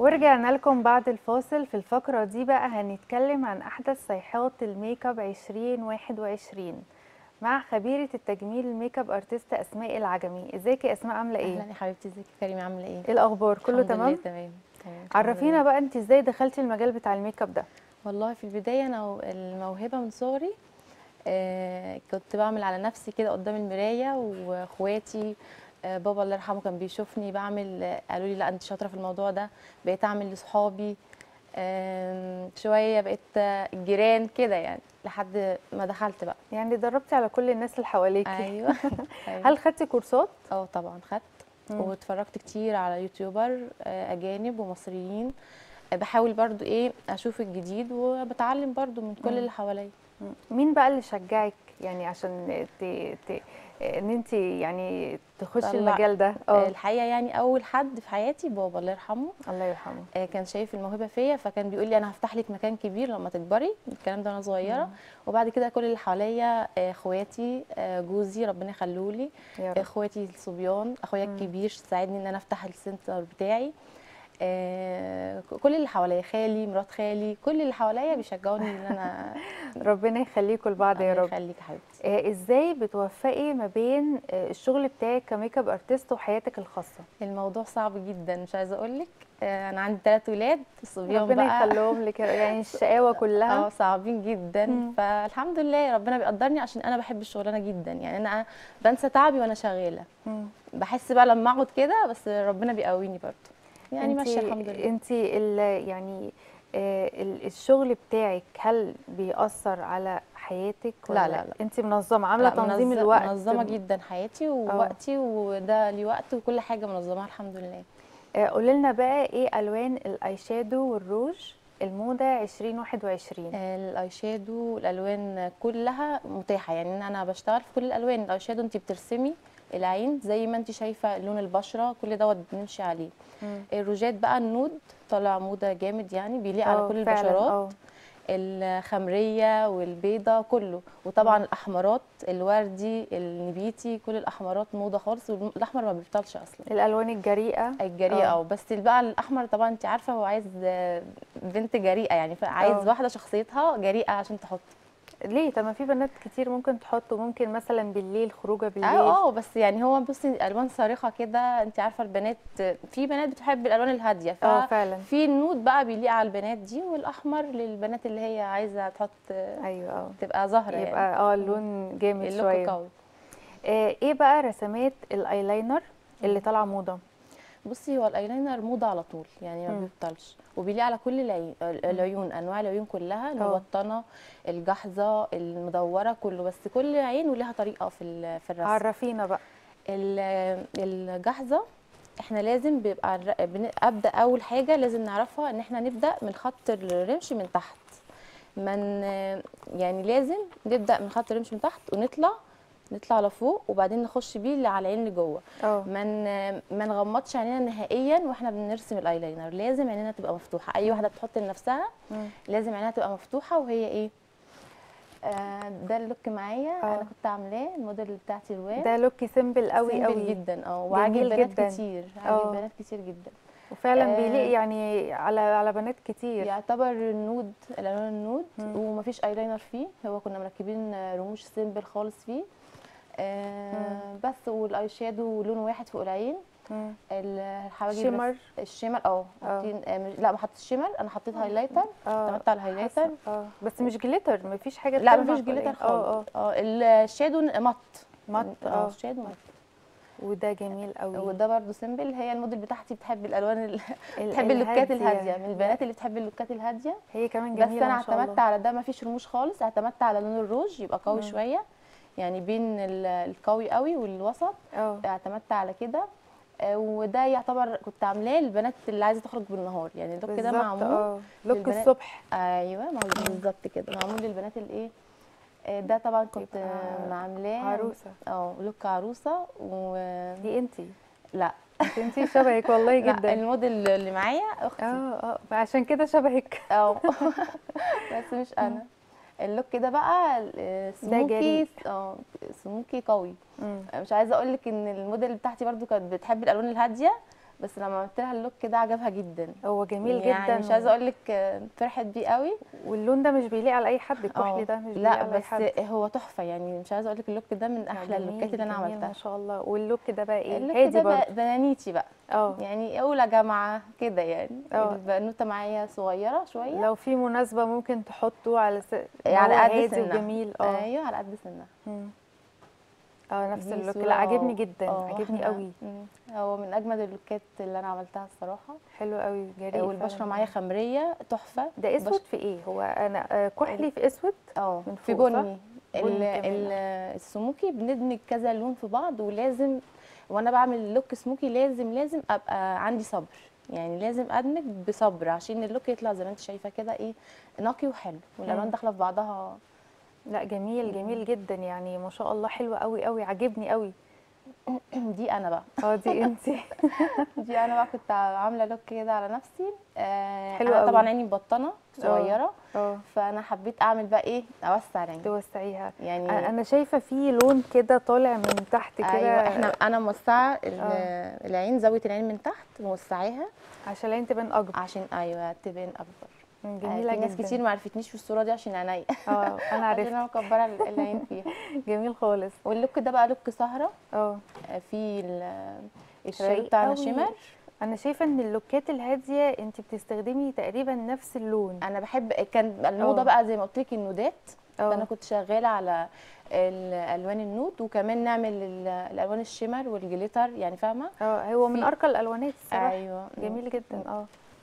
ورجعنا لكم بعد الفاصل في الفقرة دي بقى هنتكلم عن أحدث صيحات الميك اب 2021 مع خبيرة التجميل الميك اب ارتست أسماء العجمي ازيك يا أسماء عاملة ايه؟ اهلا يا حبيبتي ازيك يا كريمه عامله ايه ايه الأخبار كله الحمد لله تمام؟ تمام تمام الحمد عرفينا لله. بقى انت ازاي دخلتي المجال بتاع الميك اب ده والله في البدايه انا الموهبه من صغري آه كنت بعمل على نفسي كده قدام المرايه واخواتي آه بابا الله يرحمه كان بيشوفني بعمل آه، قالوا لي لا انت شاطره في الموضوع ده بقيت اعمل لاصحابي آم، شويه بقيت آه، الجيران كده يعني لحد ما دخلت بقى يعني دربتي على كل الناس اللي حواليكي ايوه أيوة. هل خدتي كورسات؟ اه طبعا خدت مم. واتفرجت كتير على يوتيوبر آه، اجانب ومصريين آه، بحاول برضو ايه اشوف الجديد وبتعلم برضو من كل مم. اللي حواليا مين بقى اللي شجعك يعني عشان ت... ت... ان انت يعني تخشي طلع- المجال ده آه، اه الحقيقه يعني اول حد في حياتي بابا الله يرحمه الله يرحمه آه، كان شايف الموهبه فيا فكان بيقول لي انا هفتح لك مكان كبير لما تكبري الكلام ده وانا صغيره مم. وبعد كده كل اللي حواليا آه، اخواتي آه، جوزي ربنا يخليه لي يا رب اخواتي الصبيان اخويا مم. الكبير ساعدني ان انا افتح السنتر بتاعي آه، كل اللي حواليا خالي مرات خالي كل اللي حواليا بيشجعوني ان انا ربنا يخليكم لبعض يا الله رب يخليك يا حبيبتي آه، ازاي بتوفقي ما بين آه، الشغل بتاعك كميك اب ارتست وحياتك الخاصه الموضوع صعب جدا مش عايزه اقول لك انا عندي ثلاث ولاد الصبيان ربنا بقى يخليهم لك يعني الشقاوه اه كلها صعبين جدا مم. فالحمد لله ربنا بيقدرني عشان انا بحب الشغلانه جدا يعني انا بنسى تعبي وانا شغاله مم. بحس بقى لما اقعد كده بس ربنا بيقويني برضه يعني انتي- ماشيه الحمد لله انت ال- يعني آه، ال- الشغل بتاعك هل بيأثر على حياتك لا، ولا لا، لا. انت منظمه عامله لا، تنظيم منظ- الوقت منظمه جدا حياتي ووقتي وده لي وقت وكل حاجه منظمها الحمد لله آه، قولي لنا بقى ايه الوان الاي شادو والروج الموضه 2021 الاي شادو والالوان كلها متاحه يعني انا بشتغل في كل الالوان الاي شادو انت بترسمي العين زي ما انت شايفه لون البشره كل دوت بنمشي عليه مم. الروجات بقى النود طالع موضه جامد يعني بيليق على اه كل فعلاً، البشرات اه. الخمريه والبيضه كله وطبعا الاحمرات الوردي النبيتي كل الاحمرات موضه خالص والاحمر ما بيبطلش اصلا الالوان الجريئه الجريئه اه. اه بس بقى الاحمر طبعا انت عارفه هو عايز آه، بنت جريئه يعني اه. فعايز واحده شخصيتها جريئه عشان تحط ليه طب ما في بنات كتير ممكن تحطه ممكن مثلا بالليل خروجه بالليل اه اه بس يعني هو بصي الوان صارخه كده انت عارفه البنات في بنات بتحب الالوان الهاديه ف اه فعلا في النود بقى بيليق على البنات دي والاحمر للبنات اللي هي عايزه تحط ايوه اه تبقى ظاهره يعني يبقى اه اللون جامد اللوك شويه قوي آه، ايه بقى رسمات الايلاينر اللي طالعه موضه بصي هو الايلاينر موضه على طول يعني ما مم. بيبطلش وبيليق على كل العين العيون انواع العيون كلها اه. المبطنه الجحظه المدوره كله بس كل عين ولها طريقه في ال- في الرسم عرفينا بقى ال- الجحظه احنا لازم بيبقى الر- بن- ابدا اول حاجه لازم نعرفها ان احنا نبدا من خط الرمش من تحت من يعني لازم نبدا من خط الرمش من تحت ونطلع نطلع لفوق وبعدين نخش بيه اللي على العين اللي جوه اه من ما نغمضش عينينا نهائيا واحنا بنرسم الايلاينر لازم عينينا تبقى مفتوحه اي واحده بتحط لنفسها مم. لازم عينيها تبقى مفتوحه وهي ايه آه ده اللوك معايا اه. انا كنت عاملاه الموديل بتاعتي الوان ده لوك سيمبل قوي سيمبل قوي جدا اه وعاجب جميل بنات جدا. كتير اه. عاجب بنات كتير جدا وفعلا آه. بيليق يعني على على بنات كتير يعتبر النود الالوان النود مم. ومفيش ايلاينر فيه هو كنا مركبين رموش سيمبل خالص فيه آه مم. بس والاي شادو لون واحد فوق العين مم. الحواجب شيمر بس- الشمر اه اه. حاطين آه، مش- لا ما حطيتش شمر انا حطيت هايلايتر اه اعتمدت على الهايلايتر حاسة- اه بس مش جليتر مفيش حاجه لا بتلمع مفيش فوق جليتر العين. اه خالص اه الشادو مط مط اه اه الشادو مط وده جميل قوي وده برضو سيمبل هي الموديل بتاعتي بتحب الالوان ال... ال- بتحب اللوكات الهادية. الهاديه من البنات اللي بتحب اللوكات الهاديه هي كمان بس جميله انا ما شاء اعتمدت الله على ده ما فيش رموش خالص اعتمدت على لون الروج يبقى قوي مم. شويه يعني بين ال- القوي قوي والوسط اه اعتمدت على كده آه، وده يعتبر كنت عاملاه للبنات اللي عايزه تخرج بالنهار يعني اللوك ده بالظبط معمول اه لوك للبنات. الصبح ايوه معمول بالظبط كده معمول للبنات الايه آه، ده طبعا كنت يبقى آه، عاملاه عروسه اه لوك عروسه و دي انتي لا انت انتي شبهك والله لا جدا الموديل اللي معايا اه اختي اه عشان كده شبهك اه بس مش انا اللوك ده بقى آه، سموكي جريء. اه سموكي قوي مم. مش عايزه اقول لك ان الموديل بتاعتي برضو كانت بتحب الالوان الهاديه بس لما عملت لها اللوك ده عجبها جدا هو جميل يعني جدا مش عايزه اقول لك فرحت بيه قوي واللون ده مش بيليق على اي حد اه الكحلي ده مش بيليق لا على اي بس حد هو تحفه يعني مش عايزه اقول لك اللوك ده من لا، احلى اللوكات جميل اللي انا جميل عملتها ما شاء الله واللوك ده بقى ايه اللوك هادي ده برضه بقى بنانيتي بقى اه يعني اولى جامعه كده يعني اه. البنوته معايا صغيره شويه لو في مناسبة ممكن تحطه على س... إن على هو قد هادي سنها. وجميل اه ايوه على قد سنها مم. اه نفس دي اللوك صورة لا عاجبني جدا اه عاجبني احنا- قوي مم. هو من اجمد اللوكات اللي انا عملتها الصراحه حلو قوي جريء والبشره فعلاً. معايا خمريه تحفه ده اسود في ايه هو انا آه، كحلي في اسود اه من في فوق، صح؟ بني ال- بني كمان. ال- السموكي بندمج كذا لون في بعض ولازم وانا بعمل لوك سموكي لازم لازم ابقى عندي صبر يعني لازم ادمج بصبر عشان اللوك يطلع زي ما انت شايفه كده ايه نقي وحلو والالوان مم. داخله في بعضها لا جميل جميل جدا يعني ما شاء الله حلو قوي قوي عاجبني قوي دي انا بقى اه دي انت دي انا بقى كنت عامله لوك كده على نفسي آه حلو انا قوي. طبعا عيني مبطنه صغيره اه فانا حبيت اعمل بقى ايه اوسع العين توسعيها يعني آه، انا شايفه في لون كده طالع من تحت كده ايوه احنا انا موسعه ال- اه. العين زاويه العين من تحت موسعاها عشان العين تبان اكبر عشان ايوه تبان اكبر مم، آه، جميله في ناس جدا كتير ما عرفتنيش في الصوره دي عشان عينيا اه انا عشان عرفت انا مكبره ال- العين فيها جميل خالص واللوك ده بقى لوك سهره اه آه، في ال- الشال رايق بتاعنا قوي. شمر انا شايفه ان اللوكات الهاديه انت بتستخدمي تقريبا نفس اللون انا بحب كان الموضه اه. بقى زي ما قلت لك النودات اه فانا كنت شغاله على الالوان النود وكمان نعمل ال- الالوان الشمر والجليتر يعني فاهمه اه هو من في- ارقى الالوانات الصراحه ايوه جميل جدا اه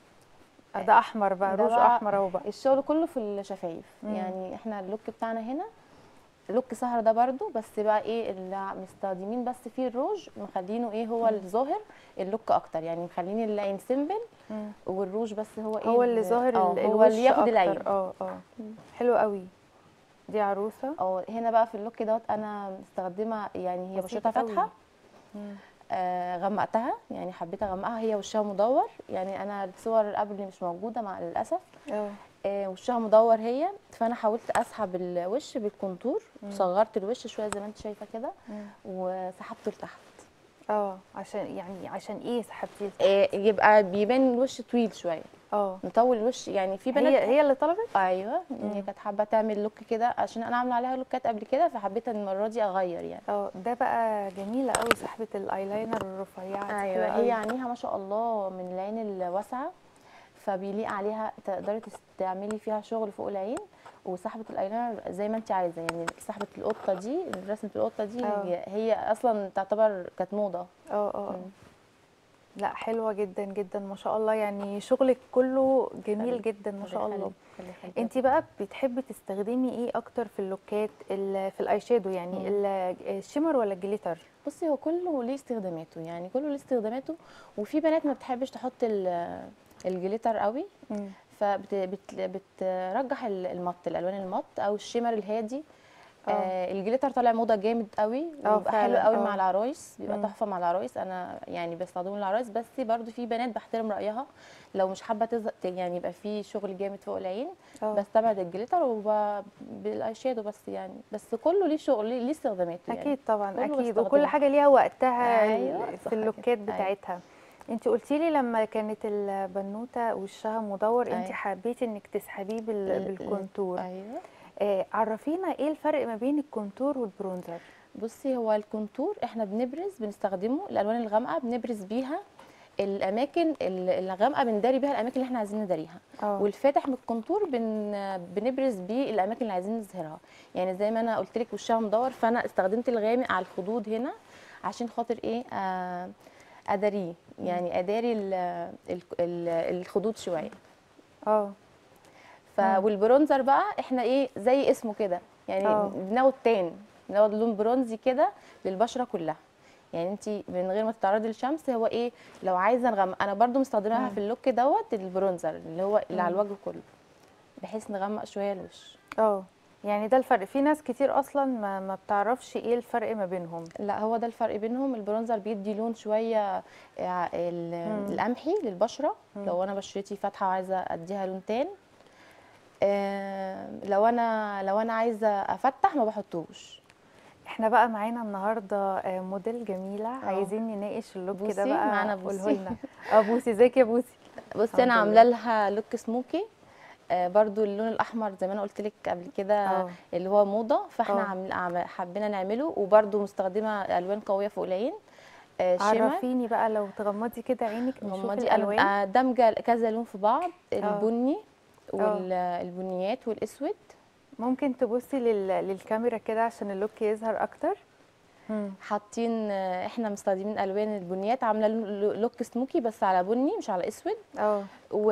آه، ده احمر بقى ده روج بقى احمر اهو بقى الشغل كله في الشفايف مم. يعني احنا اللوك بتاعنا هنا لوك سهر ده برضو بس بقى ايه اللي مستخدمين بس فيه الروج مخلينه ايه هو الظاهر اللوك اكتر يعني مخلين العين سيمبل مم. والروج بس هو ايه هو اللي ظاهر اه ال- هو الوش اللي ياخد أكتر. العين اه اه حلو قوي دي عروسه اه هنا بقى في اللوك دوت انا مستخدمه يعني هي بسيط بشرتها قوي. فاتحه مم. آه غمقتها يعني حبيت اغمقها هي وشها مدور يعني انا الصور اللي قبل مش موجوده مع للاسف اه آه، وشها مدور هي فانا حاولت اسحب الوش بالكونتور مم. صغرت الوش شويه زي ما انت شايفه كده مم. وسحبته لتحت اه عشان يعني عشان ايه سحبتيه لتحت؟ آه، يبقى بيبان الوش طويل شويه اه نطول الوش يعني في بنات هي هي اللي طلبت ايوه مم. هي كانت حابه تعمل لوك كده عشان انا عامله عليها لوكات قبل كده فحبيت ان المره دي اغير يعني اه ده بقى جميله قوي سحبه الايلاينر الرفيعه دي، ايوه حلوة هي قوي. عينيها ما شاء الله من العين الواسعه فبيليق عليها تقدري تستعملي فيها شغل فوق العين وسحبه الايلاينر زي ما انت عايزه يعني سحبه القطه دي رسمه القطه دي اه. هي, هي اصلا تعتبر كانت موضه اه اه آه. مم. لا حلوه جدا جدا ما شاء الله يعني شغلك كله جميل خليك- جدا ما شاء الله الله يخليك- الله يخليك. انت بقى بتحبي تستخدمي ايه اكتر في اللوكات ال- في الاي شادو يعني مم. ال- الشimmer ولا الجليتر بصي هو كله ليه استخداماته يعني كله ليه استخداماته وفي بنات ما بتحبش تحط ال- الجليتر قوي فبترجح المط الالوان المط او الشيمر الهادي اه. آه الجليتر طالع موضه جامد قوي اه وبيبقى حلو فعلا، قوي اه. مع العرايس بيبقى مم. تحفه مع العرايس انا يعني بستخدمه للعرايس بس برضو في بنات بحترم رايها لو مش حابه تز... يعني يبقى في شغل جامد فوق العين اه. بستبعد الجليتر وبالاي شادو بس يعني بس كله ليه شغل ليه ليه استخداماته يعني اكيد طبعا كله اكيد بستخدمه. وكل حاجه ليها وقتها أيوة، ال- صح في اللوكات كده. بتاعتها انت قلتي لي لما كانت البنوته وشها مدور انت أيوة. حبيتي انك تسحبيه بال- ال- ال- بالكونتور ايوه آه عرفينا ايه الفرق ما بين الكونتور والبرونزر بصي هو الكونتور احنا بنبرز بنستخدمه الالوان الغامقه بنبرز بيها الاماكن ال- الغامقه بنداري بيها الاماكن اللي احنا عايزين نداريها اه والفاتح من الكونتور بن بنبرز بيه الاماكن اللي عايزين نظهرها يعني زي ما انا قلت لك وشها مدور فانا استخدمت الغامق على الخدود هنا عشان خاطر ايه آه اداريه يعني اداري ال- ال- ال- الخدود شويه اه ف مم. والبرونزر بقى احنا ايه زي اسمه كده يعني اه. بناخد تان بناخد لون برونزي كده للبشره كلها يعني انت من غير ما تتعرضي للشمس هو ايه لو عايزه نغمق انا برضو مستخدماها مم. في اللوك دوت البرونزر اللي هو اللي على مم. الوجه كله بحيث نغمق شويه الوش اه يعني ده الفرق في ناس كتير اصلا ما, ما بتعرفش ايه الفرق ما بينهم لا هو ده الفرق بينهم البرونزر بيدي لون شويه ع- ال- مم. القمحي للبشره مم. لو انا بشرتي فاتحه وعايزه اديها لون تاني آه، لو انا لو انا عايزه افتح ما بحطوش احنا بقى معانا النهارده آه، موديل جميله اه. عايزين نناقش اللوك كده بوسي، بقى معانا قوله بوسي. لنا اه بوسي ازيك يا بوسي بصي انا الحمد عامله لله. لها لوك سموكي آه برضو اللون الاحمر زي ما انا قلت لك قبل كده اه. اللي هو موضه فاحنا اه. عامل عم- حبينا نعمله وبرضو مستخدمه الوان قويه فوق العين آه شمر عرفيني بقى لو تغمضي كده عينك نشوف هم دي الالوان انا آه، دامجه كذا لون في بعض البني اه. والبنيات والاسود ممكن تبصي لل... للكاميرا كده عشان اللوك يظهر اكتر مم. حاطين آه، احنا مستخدمين الوان البنيات عامله لون- لوك سموكي بس على بني مش على اسود اه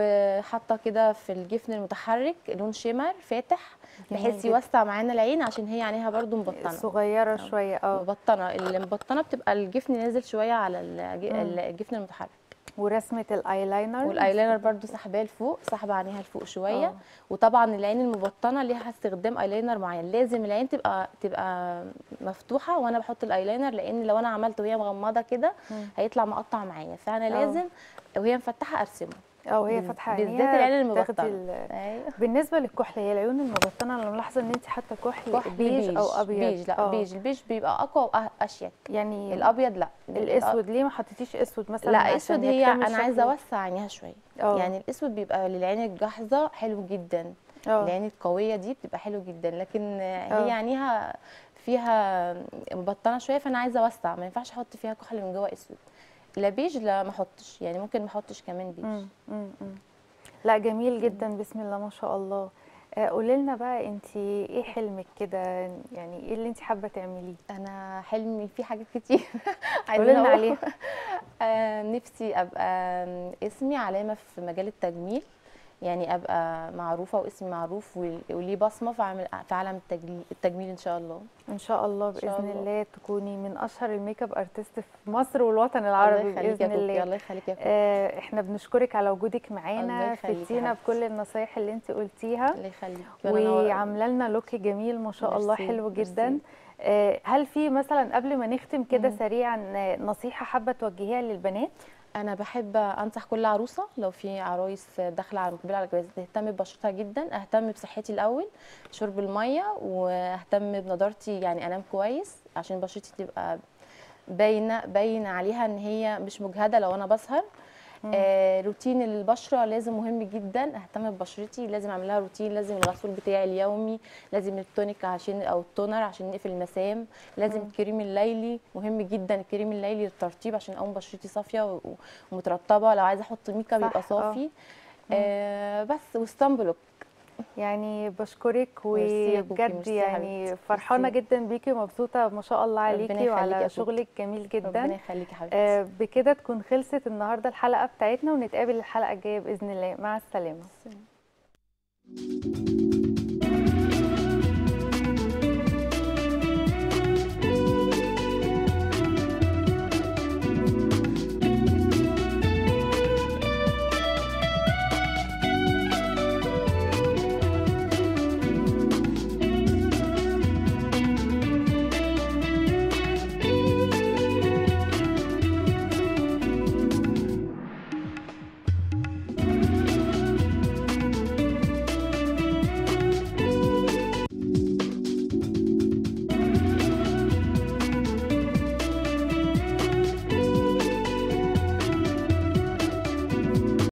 وحاطه كده في الجفن المتحرك لون شمر فاتح جميل بحيث جدا. يوسع معانا العين عشان هي عينيها برضو مبطنه صغيره شويه اه مبطنه المبطنه بتبقى الجفن نازل شويه على الج- مم. الجفن المتحرك ورسمه الايلاينر والايلاينر برضو سحباه لفوق سحبه عينيها لفوق شويه اه. وطبعا العين المبطنه ليها استخدام ايلاينر معين لازم العين تبقى تبقى مفتوحه وانا بحط الايلاينر لان لو انا عملت وهي مغمضه كده مم. هيطلع مقطع معايا فانا اه. لازم وهي مفتحه ارسمه اه وهي بال- فاتحه بالذات عينيها العين تاخدي المبطنه ال- ايوه بالنسبه للكحل هي العيون المبطنه انا ملاحظه ان انت حاطه كحل, كحل بيج او ابيض بيج لا اه. بيج البيج بيبقى اقوى واشيك يعني الابيض لا الاسود ليه ما حطيتيش اسود مثلا لا عشان اسود هي يكتمل انا عايزه شكله؟ اوسع عينيها شويه اه. يعني الاسود بيبقى للعين الجاحظه حلو جدا اه. العين القويه دي بتبقى حلو جدا لكن اه. هي عينيها فيها مبطنه شويه فانا عايزه اوسع ما ينفعش احط فيها كحل من جوه اسود لا بيج لا ما احطش يعني ممكن ما احطش كمان بيج مم، مم، مم. لا جميل جدا بسم الله ما شاء الله قولي لنا بقى انت ايه حلمك كده يعني ايه اللي انت حابه تعمليه انا حلمي في حاجات كتير عايزة قولي لنا أقول. عليها آه، نفسي ابقى اسمي علامه في مجال التجميل يعني ابقى معروفه واسمي معروف ول- وليه بصمه في عالم في عالم التجميل التجميل ان شاء الله ان شاء الله إن شاء باذن الله. الله تكوني من اشهر الميك اب ارتست في مصر والوطن العربي الله يخليك يا باذن كوكي الله الله يخليك يا كوكي آه، احنا بنشكرك على وجودك الله معانا يخليك يا فدتينا حبيبتي. بكل النصايح اللي انت قلتيها الله يخليك وأنا نور- وعامله لنا لوك جميل ما شاء الله ميرسي، حلو ميرسي. جدا آه، هل في مثلا قبل ما نختم كده مم. سريعا آه، نصيحه حابه توجهيها للبنات انا بحب انصح كل عروسه لو في عرايس داخله على مقبله على الجواز تهتم ببشرتها جدا اهتم بصحتي الاول شرب الميه واهتم بنضارتي يعني انام كويس عشان بشرتي تبقى باينه باين عليها ان هي مش مجهده لو انا بسهر آه روتين البشره لازم مهم جدا اهتم ببشرتي لازم اعمل لها روتين لازم الغسول بتاعي اليومي لازم التونيك عشان او التونر عشان نقفل المسام لازم مم. الكريم الليلي مهم جدا الكريم الليلي للترطيب عشان اقوم بشرتي صافيه و- و- ومترطبه لو عايزه احط ميك اب صح، يبقى آه. صافي آه بس وستان بلوك يعني بشكرك ميرسي يا كوكي، وبجد ميرسي يا يعني حبيبتي، فرحانه ميرسي. جدا بيكي ومبسوطه ما شاء الله ربنا عليكي يخليكي يا وعلى كوكي. شغلك جميل ربنا جدا يخليكي يا حبيبتي آه، بكده تكون خلصت النهارده الحلقه بتاعتنا ونتقابل الحلقه الجايه باذن الله مع السلامه